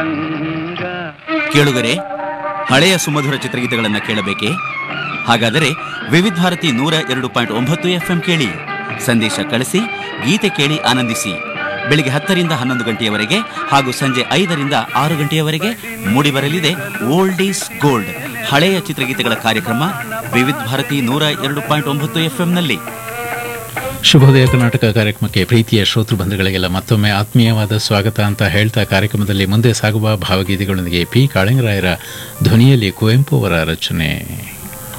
ಕೇಳುಗರೆ ಹಳೆಯ ಸುಮಧುರ ಚಿತ್ರಗೀತೆಗಳನ್ನು ಕೇಳಬೇಕೆ ಹಾಗಾದರೆ ವಿವಿಧ ಭಾರತಿ ನೂರ ಎರಡು ಪಾಯಿಂಟ್ ಒಂಬತ್ತು ಎಫ್ಎಂ ಕೇಳಿ ಸಂದೇಶ ಕಳಿಸಿ ಗೀತೆ ಕೇಳಿ ಆನಂದಿಸಿ ಬೆಳಿಗ್ಗೆ ಹತ್ತರಿಂದ ಹನ್ನೊಂದು ಗಂಟೆಯವರೆಗೆ ಹಾಗೂ ಸಂಜೆ ಐದರಿಂದ ಆರು ಗಂಟೆಯವರೆಗೆ ಮೂಡಿಬರಲಿದೆ ಓಲ್ಡ್ ಈಸ್ ಗೋಲ್ಡ್ ಹಳೆಯ ಚಿತ್ರಗೀತೆಗಳ ಕಾರ್ಯಕ್ರಮ ವಿವಿಧ ಭಾರತಿ ನೂರ ಎರಡು ಪಾಯಿಂಟ್ ಒಂಬತ್ತು ಎಫ್ಎಂನಲ್ಲಿ ಶುಭೋದಯ ಕರ್ನಾಟಕ ಕಾರ್ಯಕ್ರಮಕ್ಕೆ ಪ್ರೀತಿಯ ಶ್ರೋತೃ ಬಂಧುಗಳಿಗೆಲ್ಲ ಮತ್ತೊಮ್ಮೆ ಆತ್ಮೀಯವಾದ ಸ್ವಾಗತ ಅಂತ ಹೇಳ್ತಾ ಕಾರ್ಯಕ್ರಮದಲ್ಲಿ ಮುಂದೆ ಸಾಗುವ ಭಾವಗೀತೆಗಳೊಂದಿಗೆ ಪಿ ಕಾಳಿಂಗರಾಯರ ಧ್ವನಿಯಲ್ಲಿ ಕುವೆಂಪು ಅವರ ರಚನೆ